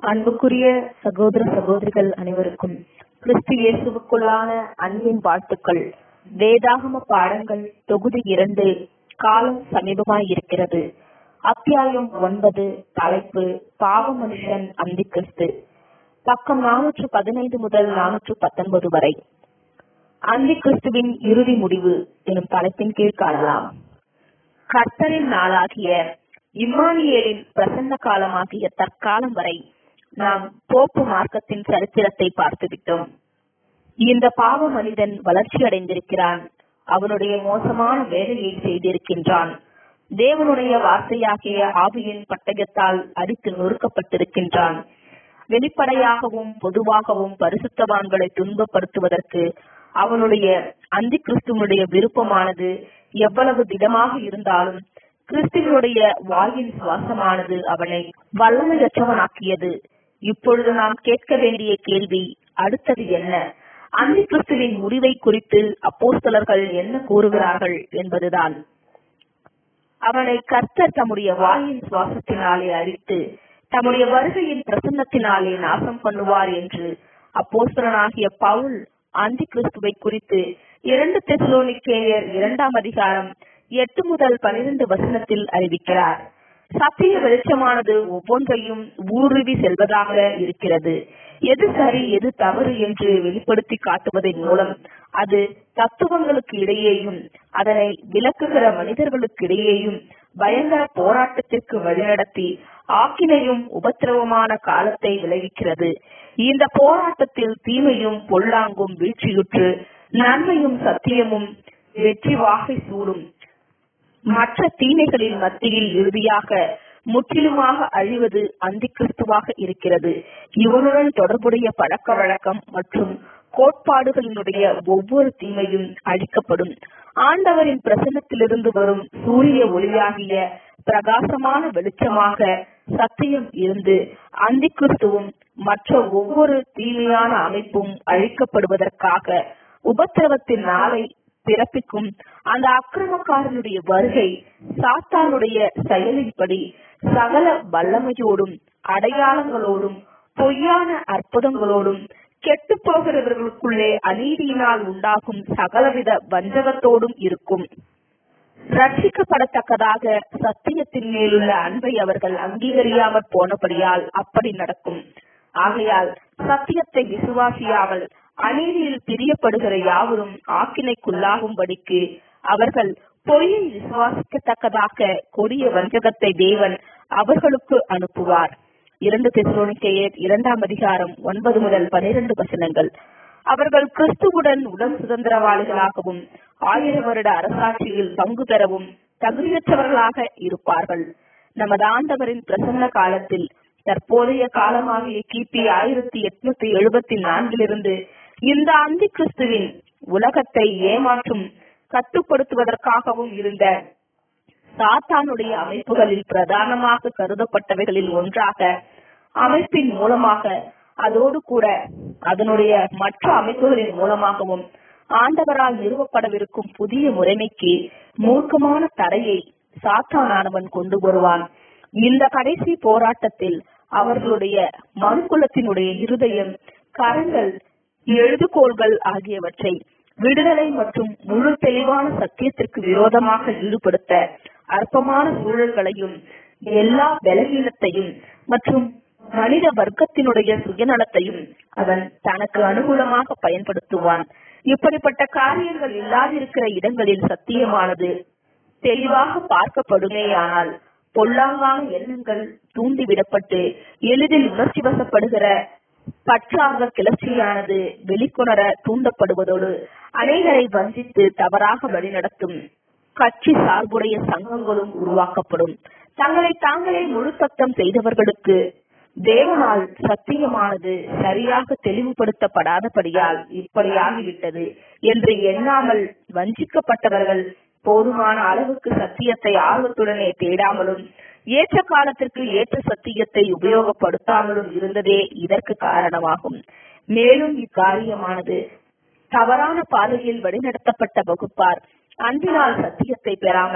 அன்புக்குரிய சகோதர சகோதரிகள் அனைவருக்கும் கிறிஸ்து இயேசுவுக்குள்ளான அன்பின் வாழ்த்துக்கள் வேதாகம பாடங்கள் தொகுதி இரண்டு காலம் சமீபமாய் இருக்கிறது அத்தியாயம் ஒன்பது தலைப்பு பாவ மனுஷன் அந்தி கிறிஸ்து பக்கம் நானூற்று பதினைந்து முதல் நானூற்று பத்தொன்பது வரை அந்தி கிறிஸ்துவின் இறுதி முடிவு எனும் தலைப்பின் கீழ் காணலாம் கர்த்தரின் நாளாகிய இம்மானியேலின் பிரசன்ன காலமாகிய தற்காலம் வரை நாம் போப்பு மார்க்கத்தின் சரித்திரத்தை பார்த்துவிட்டோம் இந்த பாவ மனிதன் வளர்ச்சி அடைந்திருக்கிறான் அவனுடைய மோசமான வேலையை செய்திருக்கின்றான் தேவனுடைய வார்த்தையாகிய ஆவியின் பட்டயத்தால் அடித்து நொறுக்கப்பட்டிருக்கின்றான் வெளிப்படையாகவும் பொதுவாகவும் பரிசுத்தவான்களை துன்பப்படுத்துவதற்கு அவனுடைய அந்தி கிறிஸ்துவனுடைய விருப்பமானது எவ்வளவு திடமாக இருந்தாலும் கிறிஸ்துவனுடைய வாயின் சுவாசமானது அவனை வல்லமையற்றவனாக்கியது இப்பொழுது நாம் கேட்க வேண்டிய கேள்வி அடுத்தது என்ன அந்தி கிறிஸ்துவின் முடிவை குறித்து அப்போஸ்தலர்கள் என்ன கூறுகிறார்கள் என்பதுதான் அவனை கர்த்தர் தம்முடைய வாயின் சுவாசத்தினாலே அழித்து தம்முடைய வருகையின் பிரசன்னத்தினாலே நாசம் பண்ணுவார் என்று அப்போஸ்தலனாகிய பவுல் அந்தி கிறிஸ்துவை குறித்து இரண்டு தெசலோனிக்கேயர் இரண்டாம் அதிகாரம் எட்டு முதல் பனிரெண்டு வசனத்தில் அறிவிக்கிறார் சத்திய வெளிச்சமானது ஒவ்வொன்றையும் ஊடுருவி செல்வதாக இருக்கிறது எது சரி எது தவறு என்று வெளிப்படுத்தி காட்டுவதன் மூலம் அது தத்துவங்களுக்கு இடையேயும் அதனை விளக்குகிற மனிதர்களுக்கு இடையேயும் பயங்கர போராட்டத்திற்கு வழிநடத்தி ஆக்கினையும் உபத்திரவமான காலத்தை விளைவிக்கிறது இந்த போராட்டத்தில் தீமையும் பொல்லாங்கும் வீழ்ச்சியுற்று நன்மையும் சத்தியமும் வெற்றி வாகை சூடும் மற்ற தீமைகளின் மத்தியில் இறுதியாக முற்றிலுமாக அழிவது அந்தி கிறிஸ்துவாக இருக்கிறது இவனுடன் தொடர்புடைய பழக்க வழக்கம் மற்றும் கோட்பாடுகளினுடைய ஒவ்வொரு தீமையும் அழிக்கப்படும் ஆண்டவரின் பிரசன்னத்திலிருந்து வரும் சூரிய ஒளியாகிய பிரகாசமான வெளிச்சமாக சத்தியம் இருந்து அந்தி கிறிஸ்துவும் மற்ற ஒவ்வொரு தீமையான அமைப்பும் அழிக்கப்படுவதற்காக உபத்திரவத்தின் நாளை பிறப்பிக்கும் அந்த அக்கிரமக்காரனுடைய வருகை சாத்தானுடைய செயலின்படி சகல வல்லமையோடும் அடையாளங்களோடும் பொய்யான அற்புதங்களோடும் கெட்டு போகிறவர்களுக்குள்ளே அநீதியினால் உண்டாகும் சகலவித வஞ்சகத்தோடும் இருக்கும் ரட்சிக்கப்படத்தக்கதாக சத்தியத்தின் மேலுள்ள அன்பை அவர்கள் அங்கீகரியாமற் போனபடியால் அப்படி நடக்கும் ஆகையால் சத்தியத்தை விசுவாசியாமல் அநீதியில் பிரியப்படுகிற யாவரும் ஆக்கினைக்குள்ளாகும்படிக்கு அவர்கள் பொய்யை விசுவாசிக்கத்தக்கதாக கொடிய வஞ்சகத்தை தேவன் அவர்களுக்கு அனுப்புவார் இரண்டு தெசலோனிக்கையர் இரண்டாம் அதிகாரம் ஒன்பது முதல் பனிரெண்டு வசனங்கள் அவர்கள் கிறிஸ்துவுடன் உடன் சுதந்திரவாளிகளாகவும் ஆயிர வருட அரசாட்சியில் பங்கு பெறவும் தகுதியற்றவர்களாக இருப்பார்கள் நமது ஆண்டவரின் பிரசன்ன காலத்தில் தற்போதைய காலமாகிய கிபி ஆயிரத்தி எட்நூத்தி எழுபத்தி நான்கிலிருந்து இந்த அந்தி கிறிஸ்துவின் உலகத்தை ஏமாற்றும் கட்டுப்படுத்துவதற்காகவும் இருந்த சாத்தானுடைய அமைப்புகளில் பிரதானமாக கருதப்பட்டவைகளில் ஒன்றாக அமைப்பின் மூலமாக அதோடு கூட அதனுடைய மற்ற அமைப்புகளின் மூலமாகவும் ஆண்டவரால் நிறுவப்படவிருக்கும் புதிய முறைமைக்கு மூர்க்கமான தடையை சாத்தானானவன் கொண்டு வருவான் இந்த கடைசி போராட்டத்தில் அவர்களுடைய மனுக்குலத்தினுடைய இருதயம் கரங்கள் எழுதுகோள்கள் ஆகியவற்றை விடுதலை மற்றும் முழு தெளிவான சத்தியத்திற்கு விரோதமாக ஈடுபடுத்த அற்பமான சூழல்களையும் எல்லா பலவீனத்தையும் மற்றும் மனித வர்க்கத்தினுடைய சுயநலத்தையும் அவன் தனக்கு அனுகூலமாக பயன்படுத்துவான் இப்படிப்பட்ட காரியங்கள் இல்லாதிருக்கிற இடங்களில் சத்தியமானது தெளிவாக பார்க்கப்படுமேயானால் பொல்லாங்கான எண்ணங்கள் தூண்டிவிடப்பட்டு எளிதில் உணர்ச்சி வசப்படுகிற பற்றார்ந்த கிளர்ச்சியானது வெளிக்கொணர தூண்டப்படுவதோடு அனைவரை வஞ்சித்து தவறாக வழிநடத்தும் கட்சி சார்புடைய சங்கங்களும் உருவாக்கப்படும் தங்களை தாங்களே முழு சத்தம் செய்தவர்களுக்கு தேவனால் சத்தியமானது சரியாக தெளிவுபடுத்தப்படாதபடியால் இப்படியாகிவிட்டது என்று எண்ணாமல் வஞ்சிக்கப்பட்டவர்கள் போதுமான அளவுக்கு சத்தியத்தை ஆர்வத்துடனே தேடாமலும் ஏற்ற காலத்திற்கு ஏற்ற சத்தியத்தை உபயோகப்படுத்தாமலும் இருந்ததே இதற்கு காரணமாகும் மேலும் இக்காரியமானது தவறான பாதையில் வழிநடத்தப்பட்ட வகுப்பார் அன்பினால் சத்தியத்தை பெறாமல்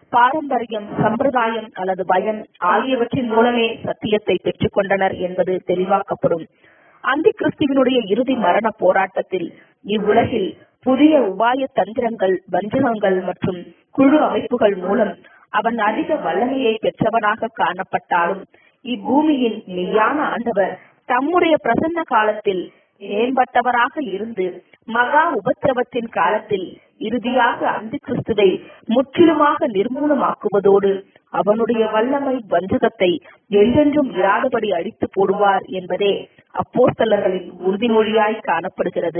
பாரம்பரியம் சம்பிரதாயம் அல்லது பயன் ஆகியவற்றின் மூலமே சத்தியத்தை பெற்றுக் கொண்டனர் என்பது தெளிவாக்கப்படும் அந்தி கிறிஸ்துவனுடைய இறுதி மரண போராட்டத்தில் இவ்வுலகில் புதிய உபாய தந்திரங்கள் வஞ்சகங்கள் மற்றும் குழு அமைப்புகள் மூலம் அவன் அதிக வல்லமையை பெற்றவனாக காணப்பட்டாலும் இப்பூமியின் மெய்யான ஆண்டவர் தம்முடைய பிரசன்ன காலத்தில் மேம்பட்டவராக இருந்து மகா உபத்திரவத்தின் காலத்தில் இறுதியாக அந்தி கிறிஸ்துவை முற்றிலுமாக நிர்மூலமாக்குவதோடு அவனுடைய வல்லமை வஞ்சகத்தை என்றென்றும் இராதபடி அழித்து போடுவார் என்பதே அப்போஸ்தலர்களின் உறுதிமொழியாய் காணப்படுகிறது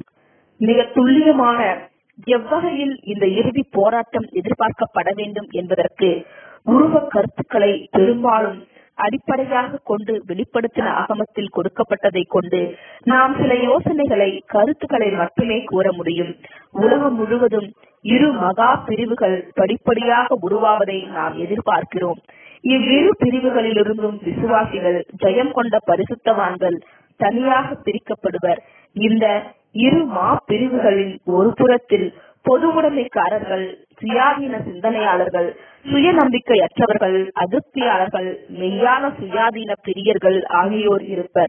மிக துல்லியமான எவ்வகையில் இந்த இறுதி போராட்டம் எதிர்பார்க்கப்பட வேண்டும் என்பதற்கு உருவ கருத்துக்களை பெரும்பாலும் அடிப்படையாக கொண்டு வெளிப்படுத்தின ஆகமத்தில் கொடுக்கப்பட்டதை கொண்டு நாம் சில யோசனைகளை கருத்துக்களை மட்டுமே கூற முடியும் உலகம் முழுவதும் இரு மகா பிரிவுகள் படிப்படியாக உருவாவதை நாம் எதிர்பார்க்கிறோம் இவ்விரு பிரிவுகளிலிருந்தும் விசுவாசிகள் ஜெயம் கொண்ட பரிசுத்தவான்கள் தனியாக பிரிக்கப்படுவர் இந்த இரு மா பிரிவுகளின் ஒரு புறத்தில் பொது உடைமைக்காரர்கள் சுயாதீன சிந்தனையாளர்கள் சுய நம்பிக்கையற்றவர்கள் அதிருப்தியாளர்கள் மெய்யான சுயாதீன பிரியர்கள் ஆகியோர் இருப்பர்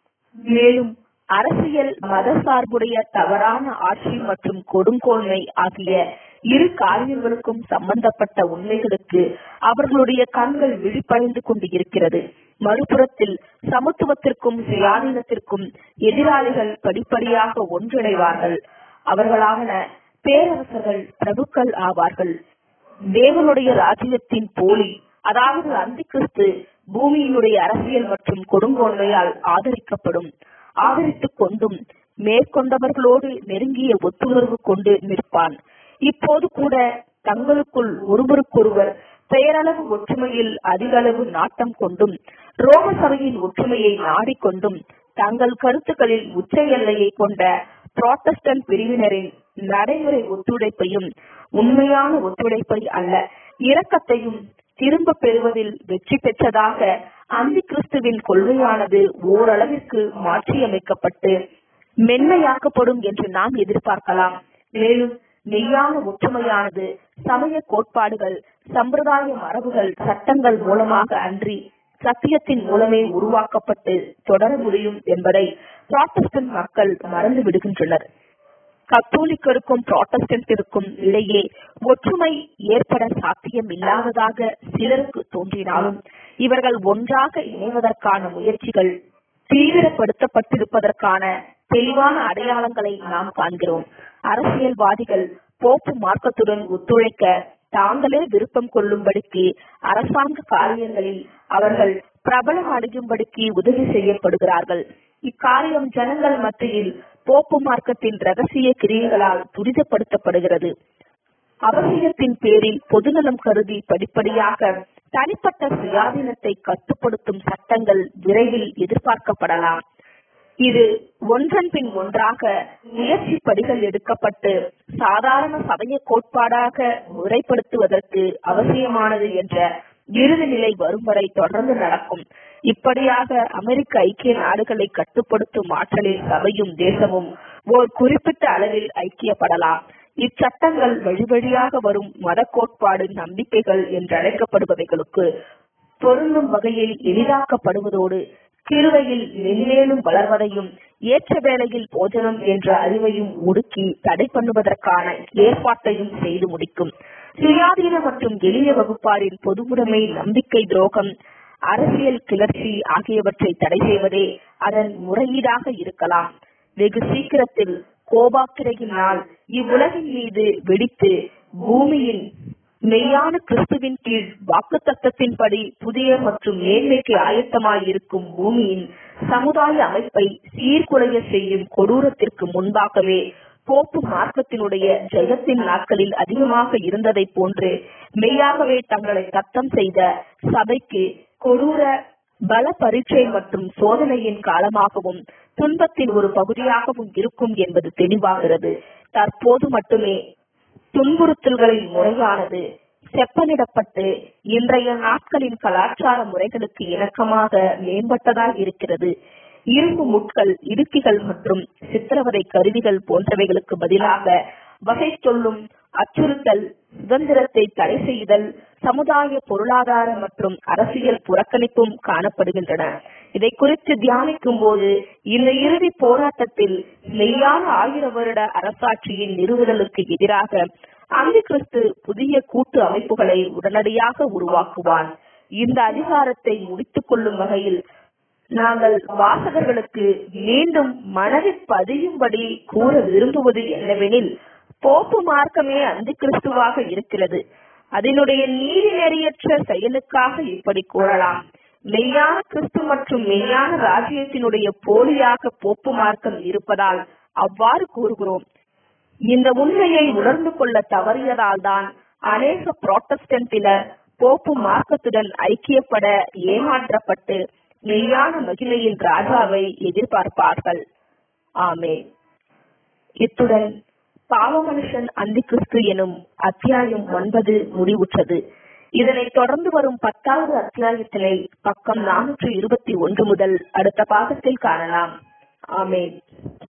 மேலும் அரசியல் மத சார்புடைய தவறான ஆட்சி மற்றும் கொடுங்கோன்மை ஆகிய இரு காரியங்களுக்கும் சம்பந்தப்பட்ட உண்மைகளுக்கு அவர்களுடைய கண்கள் விழிப்படைந்து கொண்டு இருக்கிறது மறுபுறத்தில் சமத்துவத்திற்கும் சுயாதீனத்திற்கும் எதிராளிகள் படிப்படியாக ஒன்றிணைவார்கள் அவர்களான பேரரசர்கள் பிரபுக்கள் ஆவார்கள் தேவனுடைய ராஜ்யத்தின் போலி அதாவது அந்தி கிறிஸ்து பூமியினுடைய அரசியல் மற்றும் கொடுங்கோன்மையால் ஆதரிக்கப்படும் ஆதரித்துக் கொண்டும் மேற்கொண்டவர்களோடு நெருங்கிய ஒத்துணர்வு கொண்டு நிற்பான் இப்போது கூட தங்களுக்குள் ஒருவருக்கொருவர் பெயரளவு ஒற்றுமையில் அதிக அளவு நாட்டம் கொண்டும் ரோம சபையின் ஒற்றுமையை நாடிக்கொண்டும் தங்கள் கருத்துக்களில் உச்ச எல்லையை கொண்ட புராட்டஸ்டன்ட் பிரிவினரின் நடைமுறை ஒத்துழைப்பையும் உண்மையான ஒத்துழைப்பை அல்ல இரக்கத்தையும் திரும்ப பெறுவதில் வெற்றி பெற்றதாக அந்தி கிறிஸ்துவின் கொள்கையானது ஓரளவிற்கு மாற்றியமைக்கப்பட்டு மென்மையாக்கப்படும் என்று நாம் எதிர்பார்க்கலாம் மேலும் மெய்யான ஒற்றுமையானது சமய கோட்பாடுகள் சம்பிரதாய மரபுகள் சட்டங்கள் மூலமாக அன்றி சத்தியத்தின் மூலமே உருவாக்கப்பட்டு தொடர முடியும் என்பதை புராட்டஸ்டன்ட் மக்கள் மறந்து விடுகின்றனர் கத்தோலிக்கருக்கும் புராட்டஸ்டன்டிற்கும் இடையே ஒற்றுமை ஏற்பட சாத்தியம் இல்லாததாக சிலருக்கு தோன்றினாலும் இவர்கள் ஒன்றாக இணைவதற்கான முயற்சிகள் தீவிரப்படுத்தப்பட்டிருப்பதற்கான தெளிவான அடையாளங்களை நாம் காண்கிறோம் அரசியல்வாதிகள் போப்பு மார்க்கத்துடன் ஒத்துழைக்க தாங்களே விருப்பம் கொள்ளும்படிக்கு அரசாங்க காரியங்களில் அவர்கள் பிரபலம் அடையும்படிக்கு உதவி செய்யப்படுகிறார்கள் இக்காரியம் ஜனங்கள் மத்தியில் போப்பு மார்க்கத்தின் ரகசிய கிரியைகளால் துரிதப்படுத்தப்படுகிறது அவசியத்தின் பேரில் பொதுநலம் கருதி படிப்படியாக தனிப்பட்ட சுயாதீனத்தை கட்டுப்படுத்தும் சட்டங்கள் விரைவில் எதிர்பார்க்கப்படலாம் இது ஒன்றன் பின் ஒன்றாக முயற்சி படிகள் எடுக்கப்பட்டு சாதாரண சமய கோட்பாடாக முறைப்படுத்துவதற்கு அவசியமானது என்ற இறுதி நிலை வரும் வரை தொடர்ந்து நடக்கும் இப்படியாக அமெரிக்க ஐக்கிய நாடுகளை கட்டுப்படுத்தும் ஆற்றலில் சபையும் தேசமும் ஓர் குறிப்பிட்ட அளவில் ஐக்கியப்படலாம் இச்சட்டங்கள் வழி வழியாக வரும் மத கோட்பாடு நம்பிக்கைகள் என்று அழைக்கப்படுபவைகளுக்கு பொருந்தும் வகையில் எளிதாக்கப்படுவதோடு கிருவையில் மென்மேலும் வளர்வதையும் ஏற்ற வேளையில் போஜனம் என்ற அறிவையும் ஒடுக்கி தடை பண்ணுவதற்கான ஏற்பாட்டையும் செய்து முடிக்கும் சுயாதீன மற்றும் எளிய வகுப்பாரின் பொதுவுடைமை நம்பிக்கை துரோகம் அரசியல் கிளர்ச்சி ஆகியவற்றை தடை செய்வதே அதன் முறையீடாக இருக்கலாம் வெகு சீக்கிரத்தில் கோபாக்கிரையினால் இவ்வுலகின் மீது வெடித்து பூமியின் மெய்யான கிறிஸ்துவின் கீழ் வாக்கு தத்தத்தின்படி புதிய மற்றும் மேன்மைக்கு ஆயத்தமாய் இருக்கும் பூமியின் சமுதாய அமைப்பை சீர்குலைய செய்யும் கொடூரத்திற்கு முன்பாகவே போப்பு மார்க்கத்தினுடைய ஜெயத்தின் நாட்களில் அதிகமாக இருந்ததை போன்று மெய்யாகவே தங்களை தத்தம் செய்த சபைக்கு கொடூர பல பரீட்சை மற்றும் சோதனையின் காலமாகவும் துன்பத்தின் ஒரு பகுதியாகவும் இருக்கும் என்பது தெளிவாகிறது தற்போது மட்டுமே துன்புறுத்தல்களின் முறையானது செப்பனிடப்பட்டு இன்றைய நாட்களின் கலாச்சார முறைகளுக்கு இணக்கமாக மேம்பட்டதாய் இருக்கிறது இரும்பு முட்கள் இடுக்கிகள் மற்றும் சித்திரவதை கருவிகள் போன்றவைகளுக்கு பதிலாக வகை சொல்லும் அச்சுறுத்தல் சுதந்திரத்தை தடை செய்தல் சமுதாய பொருளாதார மற்றும் அரசியல் புறக்கணிப்பும் காணப்படுகின்றன இதை குறித்து தியானிக்கும் போது இந்த இறுதி போராட்டத்தில் மெய்யான ஆயிர வருட அரசாட்சியின் நிறுவுதலுக்கு எதிராக அந்தி கிறிஸ்து புதிய கூட்டு அமைப்புகளை உடனடியாக உருவாக்குவான் இந்த அதிகாரத்தை முடித்துக் கொள்ளும் வகையில் நாங்கள் வாசகர்களுக்கு மீண்டும் மனதில் பதியும்படி கூற விரும்புவது என்னவெனில் போப்பு மார்க்கமே அந்தி கிறிஸ்துவாக இருக்கிறது அதனுடைய நீதி நெறியற்ற செயலுக்காக இப்படி கூறலாம் மெய்யான கிறிஸ்து மற்றும் மெய்யான ராஜ்யத்தினுடைய போலியாக போப்பு மார்க்கம் இருப்பதால் அவ்வாறு கூறுகிறோம் இந்த உண்மையை உணர்ந்து கொள்ள தவறியதால் தான் அநேக புரோட்டஸ்டன்டினர் போப்பு மார்க்கத்துடன் ஐக்கியப்பட ஏமாற்றப்பட்டு மெய்யான மகிமையின் ராஜாவை எதிர்பார்ப்பார்கள் ஆமே இத்துடன் பாவ மனுஷன் அந்தி கிறிஸ்து எனும் அத்தியாயம் ஒன்பது முடிவுற்றது இதனை தொடர்ந்து வரும் பத்தாவது அத்தியாயத்தினை பக்கம் நானூற்று இருபத்தி ஒன்று முதல் அடுத்த பாகத்தில் காணலாம் ஆமேன்